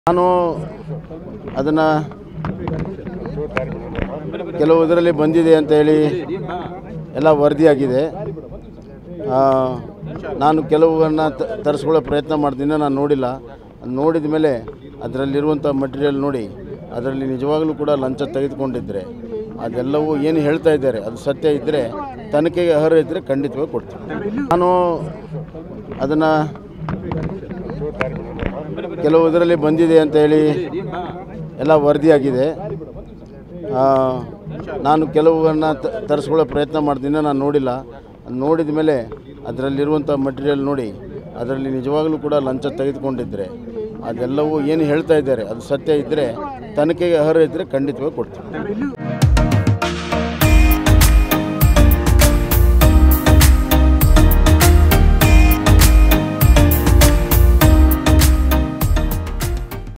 ನಾನು ಅದನ್ನು ಕೆಲವು ಇದರಲ್ಲಿ ಬಂದಿದೆ ಅಂತ ಹೇಳಿ ಎಲ್ಲ ವರದಿಯಾಗಿದೆ ಆ, ನಾನು ಕೆಲವನ್ನು ತರಿಸ್ಕೊಳ್ಳೋ ಪ್ರಯತ್ನ ಮಾಡ್ತೀನಿ ನಾನು ನೋಡಿಲ್ಲ ಅದ್ ನೋಡಿದ ಮೇಲೆ ಅದರಲ್ಲಿರುವಂಥ ಮಟೀರಿಯಲ್ ನೋಡಿ ಅದರಲ್ಲಿ ನಿಜವಾಗಲೂ ಕೂಡ ಲಂಚ ತೆಗೆದುಕೊಂಡಿದ್ದರೆ ಅದೆಲ್ಲವೂ ಏನು ಹೇಳ್ತಾ ಇದ್ದಾರೆ ಅದು ಸತ್ಯ ಇದ್ದರೆ ತನಿಖೆಗೆ ಅರ್ಹ ಇದ್ದರೆ ಖಂಡಿತವಾಗಿ ಕೊಡ್ತೀನಿ ನಾನು ಅದನ್ನು ಕೆಲವು ಇದರಲ್ಲಿ ಬಂದಿದೆ ಅಂತ ಹೇಳಿ ಎಲ್ಲ ವರದಿಯಾಗಿದೆ ಆ, ನಾನು ಕೆಲವನ್ನು ತರಿಸ್ಕೊಳ್ಳೋ ಪ್ರಯತ್ನ ಮಾಡ್ತೀನಿ ನಾನು ನೋಡಿಲ್ಲ ಅದ್ ನೋಡಿದ ಮೇಲೆ ಅದರಲ್ಲಿರುವಂಥ ಮಟೀರಿಯಲ್ ನೋಡಿ ಅದರಲ್ಲಿ ನಿಜವಾಗಲೂ ಕೂಡ ಲಂಚ ತೆಗೆದುಕೊಂಡಿದ್ದರೆ ಅದೆಲ್ಲವೂ ಏನು ಹೇಳ್ತಾ ಇದ್ದಾರೆ ಅದು ಸತ್ಯ ಇದ್ದರೆ ತನಿಖೆಗೆ ಅರ್ಹ ಇದ್ದರೆ ಖಂಡಿತವಾಗಿ ಕೊಡ್ತೀನಿ